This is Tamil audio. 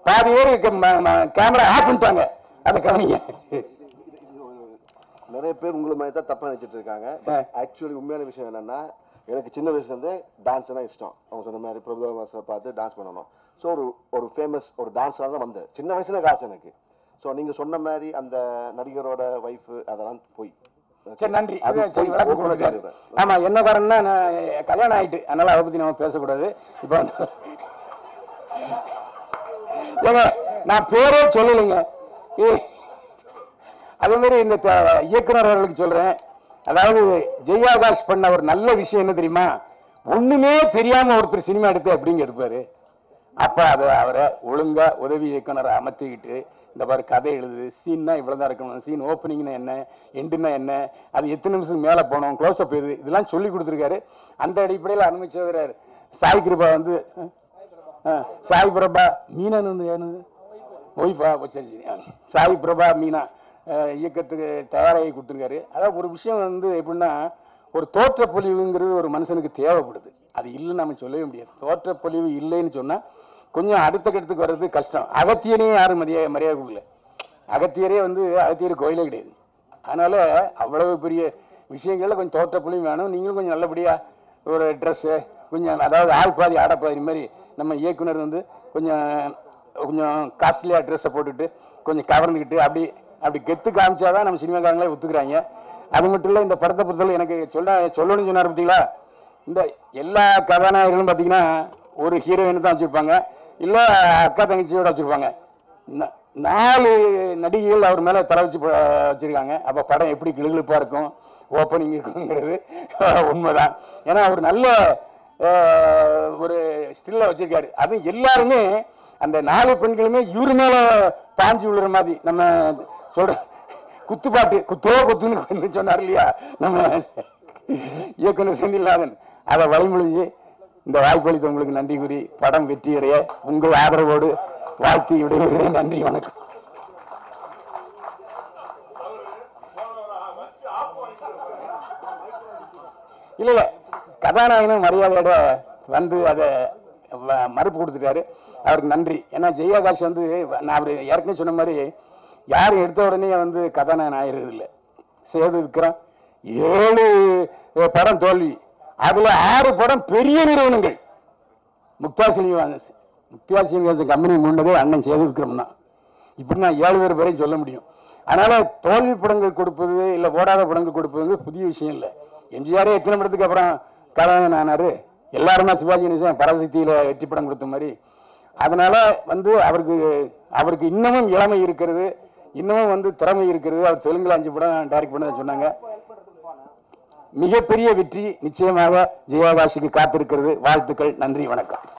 பாதி பேர் கேமரா ஆஃப் பண்ணிட்டாங்க அதை கவனிங்க நிறைய பேர் உங்களை மாதிரி தான் தப்பா நினைச்சிட்டு இருக்காங்க ஆ. ஆக்சுவலி உண்மையான விஷயம் என்னன்னா எனக்கு சின்ன வயசுல இருந்தே டான்ஸ் தான் இஷ்டம் அவங்க சொன்ன மாதிரி பிரபுதா மாஸ்டர் பார்த்து டான்ஸ் பண்ணணும் ஸோ ஒரு ஒரு ஃபேமஸ் ஒரு டான்ஸராக தான் வந்தேன் சின்ன வயசுல காசு எனக்கு ஸோ நீங்க சொன்ன மாதிரி அந்த நடிகரோட ஒய்ஃப் அதெல்லாம் போய் சரி நன்றி அது இது சரி போய் விளக்கம் open ஆ கொடுத்துட்டாரு சொல்லிடுறேன். ஆமா என்ன காரணம்னா நான் கல்யாணம் ஆயிட்டு அதனால அதை பத்தி நம்ம பேசக்கூடாது இப்போ ஏங்க நான் பேரே சொல்லலைங்க ஏ- அதே மாதிரி இந்த த- இயக்குனர் அவர்களுக்கு சொல்றேன் அதாவது ஜெயாகாஷ் பண்ண ஒரு நல்ல விஷயம் என்ன தெரியுமா ஒண்ணுமே தெரியாம ஒருத்தர் சினிமா எடுத்து அப்படிங்க எடுப்பாரு அப்ப அதை அவரை ஒழுங்கா உதவி இயக்குனரை அமர்த்திக்கிட்டு இந்த மாதிரி கதை எழுது சீன்னா இவ்வளவுதான் இருக்கணும் சீன் ஓப்பனிங்னா என்ன எண்டுனா என்ன அது எத்தனை நிமிஷம் மேல போகணும் க்ளோஸ் அப் எது இதெல்லாம் சொல்லி கொடுத்துருக்காரு அந்த அடிப்படையில் அனுமதிச்சவர் சாய் கிருபா வந்து ஆ, சாய் பிரபா மீனான்னு வந்து யாருன்னு ஒய்ஃபா சரி சரி ஆ. சாய் பிரபா மீனா அஹ், இயக்கத்துக்கு தயாராகி கொடுத்துருக்காரு அதாவது ஒரு விஷயம் வந்து எப்படின்னா ஒரு தோற்றப்பொழிவுங்கிறது ஒரு மனுஷனுக்கு தேவைப்படுது அது இல்லைன்னு நம்ம சொல்லவே முடியாது தோற்றப்பொழிவு இல்லைன்னு சொன்னால் கொஞ்சம் அடுத்த கட்டத்துக்கு வர்றது கஷ்டம் அகத்தியனே யாரும் மரியா மரியாதை கொடுக்கல அகத்தியரே வந்து அகத்தியர் கோயிலே கிடையாது அதனால அவ்வளவு பெரிய விஷயங்கள்ல கொஞ்சம் தோற்றப்பொழிவு வேணும் நீங்களும் கொஞ்சம் நல்லபடியா ஒரு ட்ரெஸ்ஸு கொஞ்சம் அதாவது ஆள் பாதி ஆட பாதி மாதிரி நம்ம இயக்குனர் வந்து கொஞ்சம் கொஞ்சம் காஸ்ட்லியாக ட்ரெஸ்ஸை போட்டுட்டு கொஞ்சம் கவர்ந்துக்கிட்டு அப்படி அப்படி கெத்து காமிச்சாதான் நம்ம சினிமாக்காரங்களே ஒத்துக்குறாங்க அது மட்டும் இல்லை இந்த படத்தை பொறுத்தவரை எனக்கு சொல்ல சொல்லணும்னு சொன்னார் பார்த்தீங்களா இந்த எல்லா கதாநாயகர்களும் பார்த்தீங்கன்னா ஒரு ஹீரோயின் தான் வச்சுருப்பாங்க இல்லை அக்கா தங்கச்சியோட வச்சுருப்பாங்க நா- நாலு நடிகைகள் அவர் மேலே தலை வச்சு ப- வச்சிருக்காங்க அப்போ படம் எப்படி கிளுகிழுப்பாக இருக்கும் ஓப்பனிங் இருக்குங்கிறது உண்மைதான் ஏன்னா அவர் நல்ல அஹ், ஒரு ஸ்டில்ல வச்சிருக்காரு அதுவும் எல்லாருமே அந்த நாலு பெண்களுமே இவரு மேல பாஞ்சு விழுற மாதிரி நம்ம சொல்ற குத்துப்பாட்டு குத்தோ குத்துன்னு சொன்னார் இல்லையா நம்ம இயக்குனர் செந்தில்நாதன் அதை வழிமொழிஞ்சு இந்த வாய்ப்பளித்த உங்களுக்கு நன்றி கூறி படம் வெற்றியடைய உங்கள் ஆதரவோடு வாழ்த்தி விடைபெறுகிறேன் நன்றி வணக்கம் இல்ல இல்ல கதாநாயகனும் மரியாதையோட வந்து அதை வ- மறுப்பு கொடுத்துட்டாரு அவருக்கு நன்றி ஏன்னா ஜெயாகாஷ் வந்து நான் அவர் ஏற்கனவே சொன்ன மாதிரி யார் எடுத்த உடனே வந்து கதாநாயகன் ஆயிடுறது இல்லை சேது விக்ரம் ஏழு அஹ், படம் தோல்வி அதுல ஆறு படம் பெரிய நிறுவனங்கள் முக்தா சீனிவாசன் முக்தா சீனிவாசன் கம்பெனி முன்னதே அண்ணன் சேது விக்ரம் தான் இப்படி நான் ஏழு பேர் வரையும் சொல்ல முடியும் அதனால தோல்வி படங்கள் கொடுப்பது இல்லை ஓடாத படங்கள் கொடுப்பது புதிய விஷயம் இல்லை எம்ஜிஆரே எத்தனை படத்துக்கு அப்புறம் கதாநாயகன் ஆனாரு எல்லாருமே சிவாஜி கணேசன் பரசக்தியில வெற்றி படம் கொடுத்த மாதிரி அதனால வந்து அவருக்கு அவருக்கு இன்னமும் இளமை இருக்கிறது இன்னமும் வந்து திறமை இருக்கிறது அவர் தெலுங்குல அஞ்சு படம் டைரக்ட் பண்ண சொன்னாங்க மிகப்பெரிய வெற்றி நிச்சயமாக ஜெயாகாஷுக்கு காத்திருக்கிறது வாழ்த்துக்கள் நன்றி வணக்கம்